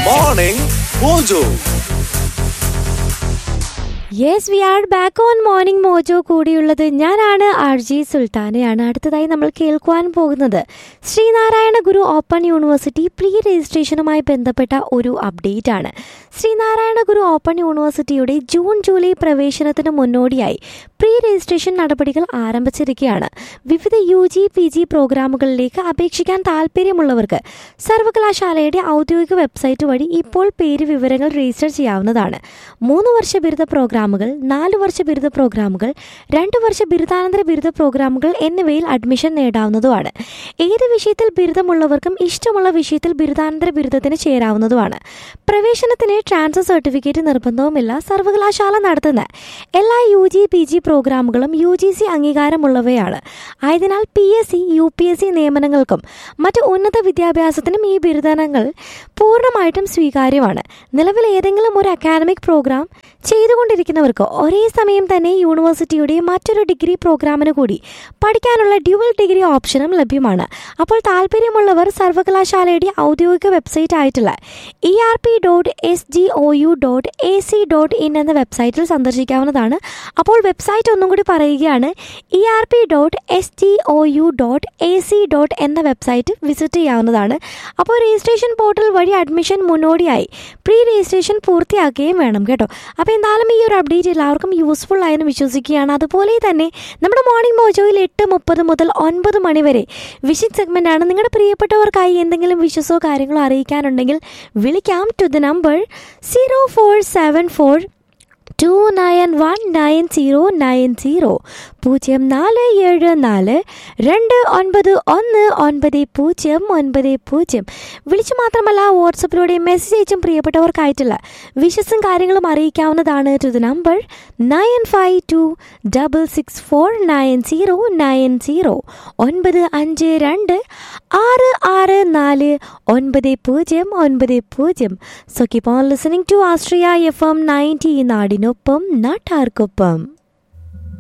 Morning Mojo. Yes we are back on morning mojo കൂടിയുള്ളത് ഞാനാണ് R G സുൽത്താനയാണ് അടുത്തതായി നമ്മൾ കേൾക്കുവാൻ പോകുന്നത് Sreenarayana Guru open university pre രജിസ്ട്രേഷനുമായി ബന്ധപ്പെട്ട ഒരു അപ്ഡേറ്റ് ആണ് ശ്രീനാരായണ ഗുരു ഓപ്പൺ യൂണിവേഴ്സിറ്റിയുടെ ജൂൺ ജൂലൈ പ്രവേശനത്തിന് മുന്നോടിയായി പ്രീ രജിസ്ട്രേഷൻ നടപടികൾ ആരംഭിച്ചിരിക്കുകയാണ് വിവിധ യു ജി പി ജി പ്രോഗ്രാമുകളിലേക്ക് അപേക്ഷിക്കാൻ താല്പര്യമുള്ളവർക്ക് സർവകലാശാലയുടെ ഔദ്യോഗിക വെബ്സൈറ്റ് വഴി ഇപ്പോൾ പേര് വിവരങ്ങൾ രജിസ്റ്റർ ചെയ്യാവുന്നതാണ് മൂന്ന് വർഷ ബിരുദ പ്രോഗ്രാമുകൾ നാല് വർഷ ബിരുദ പ്രോഗ്രാമുകൾ രണ്ട് വർഷ ബിരുദാനന്തര ബിരുദ പ്രോഗ്രാമുകൾ എന്നിവയിൽ അഡ്മിഷൻ നേടാവുന്നതുമാണ് ഏത് വിഷയത്തിൽ ബിരുദമുള്ളവർക്കും ഇഷ്ടമുള്ള വിഷയത്തിൽ ബിരുദാനന്തര ബിരുദത്തിന് ചേരാവുന്നതുമാണ് പ്രവേശനത്തിന് ട്രാൻസ്ഫർ സർട്ടിഫിക്കറ്റ് നിർബന്ധവുമില്ല സർവകലാശാല നടത്തുന്ന എല്ലാ യു ജി പി ജി പ്രോഗ്രാമുകളും യു ജി സി അംഗീകാരമുള്ളവയാണ് ആയതിനാൽ P S C U P S C നിയമനങ്ങൾക്കും മറ്റ് ഉന്നത വിദ്യാഭ്യാസത്തിനും ഈ ബിരുദങ്ങൾ പൂർണ്ണമായിട്ടും സ്വീകാര്യമാണ് നിലവിൽ ഏതെങ്കിലും ഒരു അക്കാദമിക് പ്രോഗ്രാം ചെയ്തുകൊണ്ടിരിക്കുന്നവർക്ക് ഒരേ സമയം തന്നെ യൂണിവേഴ്സിറ്റിയുടെ മറ്റൊരു ഡിഗ്രി പ്രോഗ്രാമിന് കൂടി പഠിക്കാനുള്ള ഡ്യുവൽ ഡിഗ്രി ഓപ്ഷനും ലഭ്യമാണ് അപ്പോൾ താല്പര്യമുള്ളവർ സർവകലാശാലയുടെ ഔദ്യോഗിക വെബ്സൈറ്റ് ആയിട്ടുള്ള E R P dot S G O U dot A C dot in എന്ന വെബ്സൈറ്റിൽ സന്ദർശിക്കാവുന്നതാണ് അപ്പോൾ വെബ്സൈറ്റ് ഒന്നും കൂടി പറയുകയാണ് E R P dot S G O U dot A C dot എന്ന വെബ്സൈറ്റ് വിസിറ്റ് ചെയ്യാവുന്നതാണ് അപ്പോൾ രജിസ്ട്രേഷൻ പോർട്ടൽ വഴി അഡ്മിഷൻ മുന്നോടിയായി പ്രീ രജിസ്ട്രേഷൻ പൂർത്തിയാക്കുകയും വേണം കേട്ടോ അപ്പോൾ എന്തായാലും ഈ ഒരു അപ്ഡേറ്റ് എല്ലാവർക്കും യൂസ്ഫുൾ ആയെന്ന് വിശ്വസിക്കുകയാണ് അതുപോലെ തന്നെ നമ്മുടെ മോർണിംഗ് മോജോയിൽ എട്ട് മുപ്പത് മുതൽ ഒൻപത് മണി വരെ വിഷിംഗ് സെഗ്മെൻ്റ് ആണ് നിങ്ങളുടെ പ്രിയപ്പെട്ടവർക്കായി എന്തെങ്കിലും വിഷസോ കാര്യങ്ങളോ അറിയിക്കാനുണ്ടെങ്കിൽ വിളിക്കാം to the number zero four seven four two nine one nine zero nine zero പൂജ്യം നാല് ഏഴ് നാല് രണ്ട് ഒൻപത് ഒന്ന് ഒൻപത് പൂജ്യം ഒൻപത് പൂജ്യം വിളിച്ചു മാത്രമല്ല വാട്സപ്പിലൂടെ മെസ്സേജ് അയച്ചും പ്രിയപ്പെട്ടവർക്കായിട്ടുള്ള വിഷസും കാര്യങ്ങളും അറിയിക്കാവുന്നതാണ് to the number nine five two double six four nine zero nine zero ഒൻപത് അഞ്ച് രണ്ട് ആറ് ആറ് നാല് ഒൻപത് പൂജ്യം ഒൻപത് പൂജ്യം so keep on listening to Astria F M ninety നാടിനൊപ്പം നാട്ടാർക്കൊപ്പം